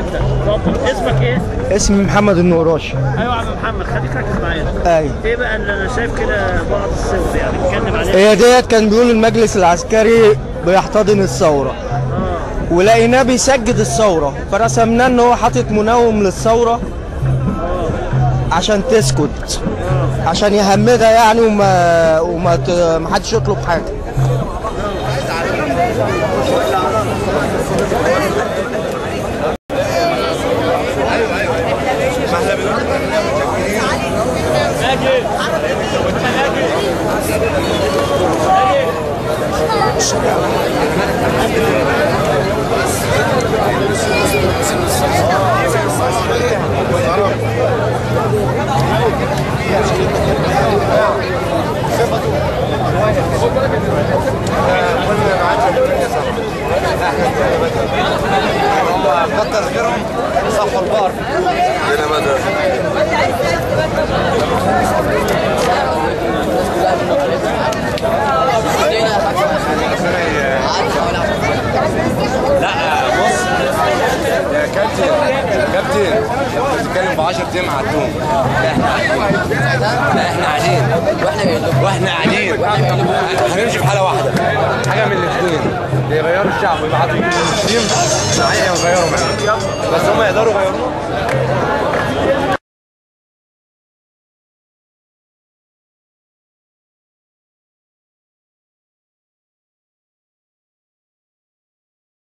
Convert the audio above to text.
انت اتفضل اسمك ايه؟ اسمي محمد النوراشي ايوه يا عم محمد خليك ركز معايا ايوه ايه بقى اللي انا شايف كده بعض الصور يعني اتكلم عليها هي ديت كان بيقول المجلس العسكري بيحتضن الثورة اه ولقيناه بيسجد الثورة فرسمناه ان هو حاطط منوم للثورة عشان تسكت عشان يهمدها يعني وما وما ت- ما حدش يطلب حاجة كتر خيرهم صحوا البار لا بص يا كابتن كابتن بتتكلم ب 10 ايام عدوهم لا احنا قاعدين واحنا قاعدين هنمشي في حاله واحده حاجه من الاثنين يغيروا الشعب ويبعتوا المسلمين معايا يغيروا معايا بس هم يقدروا يغيروه